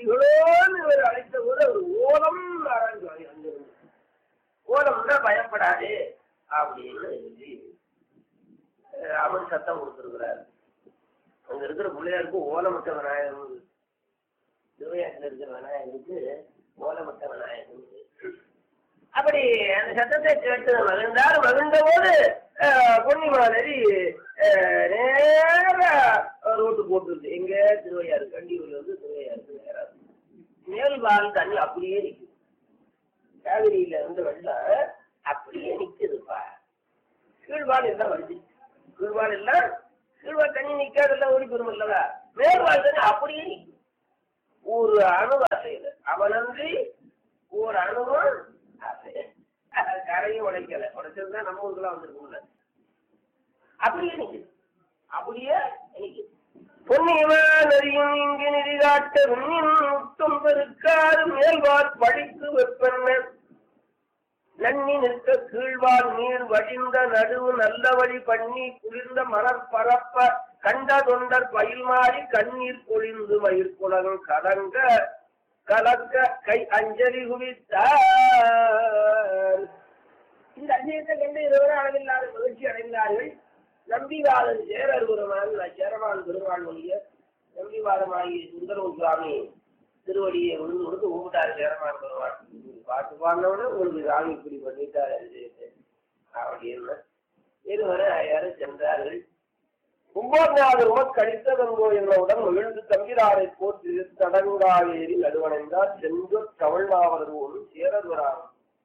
அடிகளோன்னு இவர் அழைத்த போது அவர் ஓலம் ஆரம்பிச்சாங்க அங்கிருந்து ஓலம்னா பயப்படாது அப்படின்னு சொல்லி அஹ், அவர் சத்தம் கொடுத்துருக்கிறார் அங்க இருக்கிற பிள்ளையாருக்கு ஓலமிட்ட விநாயகர் திருவையாற்றில் இருக்கிற விநாயகருக்கு ஓலமிட்ட விநாயகர் அப்படி அந்த சத்தத்தை கேட்டு மகிழ்ந்தார் மகிழ்ந்த போது பொன்னி மாதிரி நேர ரோட்டு போட்டுருது எங்க திருவையாறு கண்டியூர்ல இருந்து திருவையாருக்கு நேரம் மேல் வால் தண்ணி அப்படியே நிக்குது காவிரியில இருந்து வெள்ளம் அப்படியே நிக்குதுப்பா கீழ்வால் எல்லாம் வருது கீழ்வால் எல்லாம் கீழ்வால் தண்ணி நிக்காதெல்லாம் ஓடி பெறும் இல்லவா மேல்வால் தண்ணி அப்படியே நிக்கும் ஒரு அணு அசையுது அவனன்றி ஒரு அணுவும் அசையுது கரையும் உடைக்கல உடைச்சிருந்தா நம்ம ஊருக்குலாம் வந்திருக்கும்ல அப்படியே நிக்குது அப்படியே நிக்குது பொன்னியமா நதியும் இங்கு நிதி காட்ட விண்ணின் முத்தம் பெருக்காது மேல்வார் படித்து வெப்பெண்ண நன்னி நிற்க கீழ்வார் நீர் வழிந்த நடுவு நல்ல வழி பண்ணி குளிர்ந்த மலர் பரப்ப கண்ட தொண்டர் பயில் மாறி கண்ணீர் பொழிந்து மயிர் குலகம் கலங்க கலக்க கை அஞ்சலி குவித்தார் இந்த அஞ்சலியத்தை கண்டு இருவரை அளவில்லாத மகிழ்ச்சி அடைந்தார்கள் நம்பிவாதன் சேரர் பெருமான் சேரவான் பெருமான் மொழிய நம்பிவாதமாகி சுந்தரம் சுவாமி திருவடியை விழுந்து கொடுத்து கும்பிட்டாரு சேரமான் பெருமான் பாட்டு பாடினவுடனே உங்களுக்கு சாமி இப்படி பண்ணிட்டாரு அப்படின்னு இருவரை யாரும் சென்றார்கள் கும்போநாதர் உமக் கழித்ததங்கோ என்னவுடன் மகிழ்ந்து தம்பிராரை போற்றி தடங்காவேரி நடுவணைந்தார் சென்று தமிழ்நாவலர் சேரதுவராம்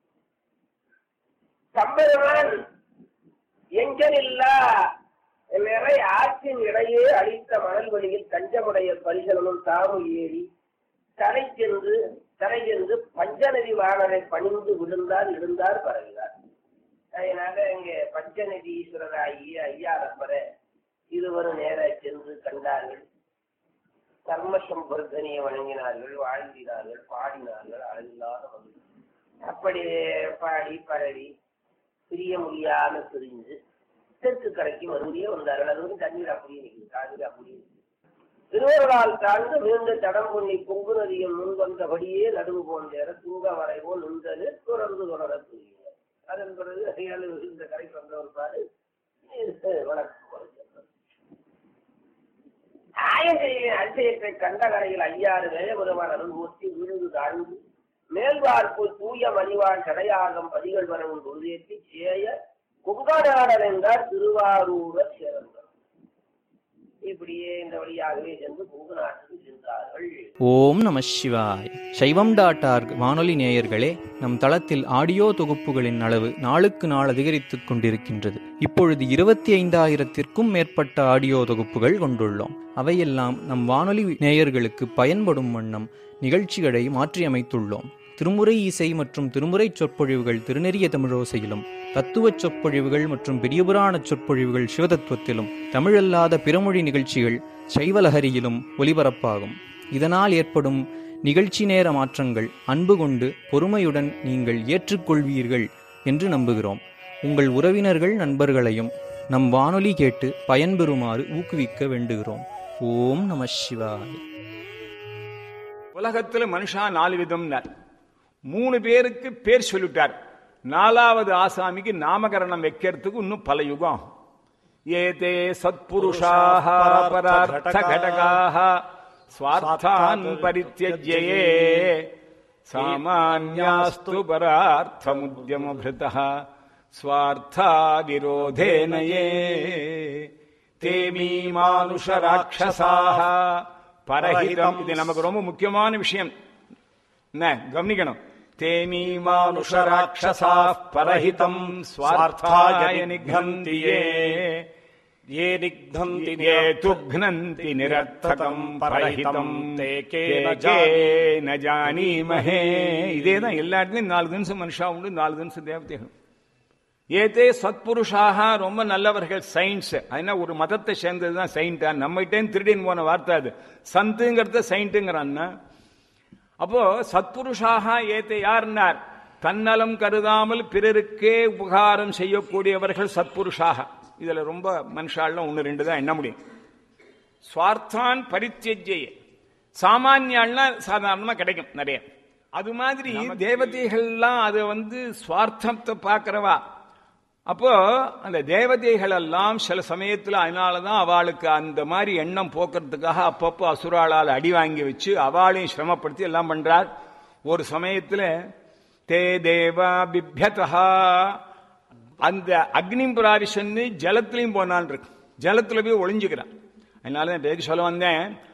தம்பெருமான் எங்கனில்லா நிறை ஆற்றின் இடையே அழித்த மணல் வழியில் தஞ்சமுடைய பரிசலனும் தாமு ஏறி தரை சென்று தரை சென்று பஞ்சநதி வாணரை பணிந்து விழுந்தார் இருந்தார் பரவினார் அதனால இங்கே பஞ்சநதி ஈஸ்வரராகிய ஐயாரப்பரை இருவரும் நேர சென்று கண்டார்கள் கர்மசம் பொருத்தனையை வணங்கினார்கள் வாழ்ந்தினார்கள் பாடினார்கள் அளவில்லாத மகிழ்ச்சி அப்படி பாடி பரவி பிரிய முடியாம பிரிஞ்சு தெற்கு கரைக்கு மறுபடியும் வந்தார்கள் அது வந்து தண்ணீர் அப்படியே நிற்குது காவிரி அப்படியே நிக்குது. திருவருளால் தாழ்ந்து மீண்டு தடம் பொன்னி பொங்கு நதியில் முன் வந்தபடியே நடுவு போன்ற தூங்க வரைவோ நின்றது தொடர்ந்து தொடர புரியுங்க அதன் பிறகு அறியாளு இந்த கரைக்கு வந்தவர் பாரு வழக்கு குறைச்சல் ஆயகையின் அதிசயத்தை கண்ட கரையில் ஐயாறு வேயபுரமான அருள்மூர்த்தி விழுந்து தாழ்ந்து மேல்வார்ப்பு தூய மணிவான் சடையாகம் பதிகள் வரவும் பொருளேற்றி சேய குங்கநாடர் என்றார் திருவாரூரர் சேர்ந்தார் இப்படியே இந்த வழியாகவே சென்று குங்கு நாட்டுக்கு சென்றார்கள் ஓம் நம சிவாய் சைவம் டாட் ஆர்க் வானொலி நேயர்களே நம் தளத்தில் ஆடியோ தொகுப்புகளின் அளவு நாளுக்கு நாள் அதிகரித்துக் கொண்டிருக்கின்றது இப்பொழுது இருபத்தி ஐந்தாயிரத்திற்கும் மேற்பட்ட ஆடியோ தொகுப்புகள் கொண்டுள்ளோம் அவையெல்லாம் நம் வானொலி நேயர்களுக்கு பயன்படும் வண்ணம் நிகழ்ச்சிகளை மாற்றியமைத்துள்ளோம் திருமுறை இசை மற்றும் திருமுறை சொற்பொழிவுகள் திருநெறிய தமிழோசையிலும் தத்துவச் சொற்பொழிவுகள் மற்றும் பெரியபுராண சொற்பொழிவுகள் சிவதத்துவத்திலும் தமிழல்லாத பிறமொழி நிகழ்ச்சிகள் சைவலஹரியிலும் ஒலிபரப்பாகும் இதனால் ஏற்படும் நிகழ்ச்சி நேர மாற்றங்கள் அன்பு கொண்டு பொறுமையுடன் நீங்கள் ஏற்றுக்கொள்வீர்கள் என்று நம்புகிறோம் உங்கள் உறவினர்கள் நண்பர்களையும் நம் வானொலி கேட்டு பயன்பெறுமாறு ஊக்குவிக்க வேண்டுகிறோம் ஓம் நம சிவாய் உலகத்துல மனுஷா நாலு விதம்னார் மூணு பேருக்கு பேர் சொல்லிட்டார் நாலாவது ஆசாமிக்கு நாமகரணம் வைக்கிறதுக்கு இன்னும் பல யுகம் ஆகும். ஏதே சத்புருஷாக பரார்த்த கடகாக ஸ்வார்த்தான் பரித்தியஜ்யே சாமான்யாஸ்து பரார்த்தமுத்யமபிருதः ஸ்வார்த்தா விரோதேன ये ते மீமானுஷ ராட்சசாக பரஹிதம் இது நமக்கு ரொம்ப முக்கியமான விஷயம் என்ன கவனிக்கணும் தேமீ மானுஷ ராட்சசா பரஹிதம் ஸ்வார்த்தாய நிகந்தி ஏ ये निघ्नन्ति ये तुघ्नन्ति நிரர்த்தகம் பரஹிதம் ते கே के न ந ஜானீமஹே இதே தான் எல்லா இடத்துலயும் நாலு தினசு மனுஷா உண்டு நாலு தினசு தேவதைகள் ஏதே சத்புருஷாக ரொம்ப நல்லவர்கள் சயின்ஸ் அதனா ஒரு மதத்தை சேர்ந்தது தான் சயின்டா நம்மகிட்டேன்னு திருடின்னு போன வார்த்தை அது சந்துங்கிறத சயின்ட்டுங்கிறான்னா அப்போ சத்புருஷாக ஏத்தை யார்னார் தன்னலம் கருதாமல் பிறருக்கே உபகாரம் செய்யக்கூடியவர்கள் சத்புருஷாக இதுல ரொம்ப மனுஷாலாம் ஒன்று ரெண்டு தான் எண்ண முடியும் சுவார்த்தான் பரித்தியஜ்ய சாமானியாள்னா சாதாரணமா கிடைக்கும் நிறைய அது மாதிரி தேவதைகள்லாம் அதை வந்து சுவார்த்தத்தை பார்க்கறவா அப்போ அந்த தேவதைகள் எல்லாம் சில சமயத்துல அதனாலதான் அவளுக்கு அந்த மாதிரி எண்ணம் போக்குறதுக்காக அப்பப்போ அசுராளால் அடி வாங்கி வச்சு அவளையும் சிரமப்படுத்தி எல்லாம் பண்றார் ஒரு சமயத்துல தே தேவா பிப்யதா அந்த அக்னி பிராரிஷன்னு ஜலத்திலையும் போனான் இருக்கு ஜலத்துல போய் ஒளிஞ்சுக்கிறான் அதனால நான் பேருக்கு சொல்ல வந்தேன்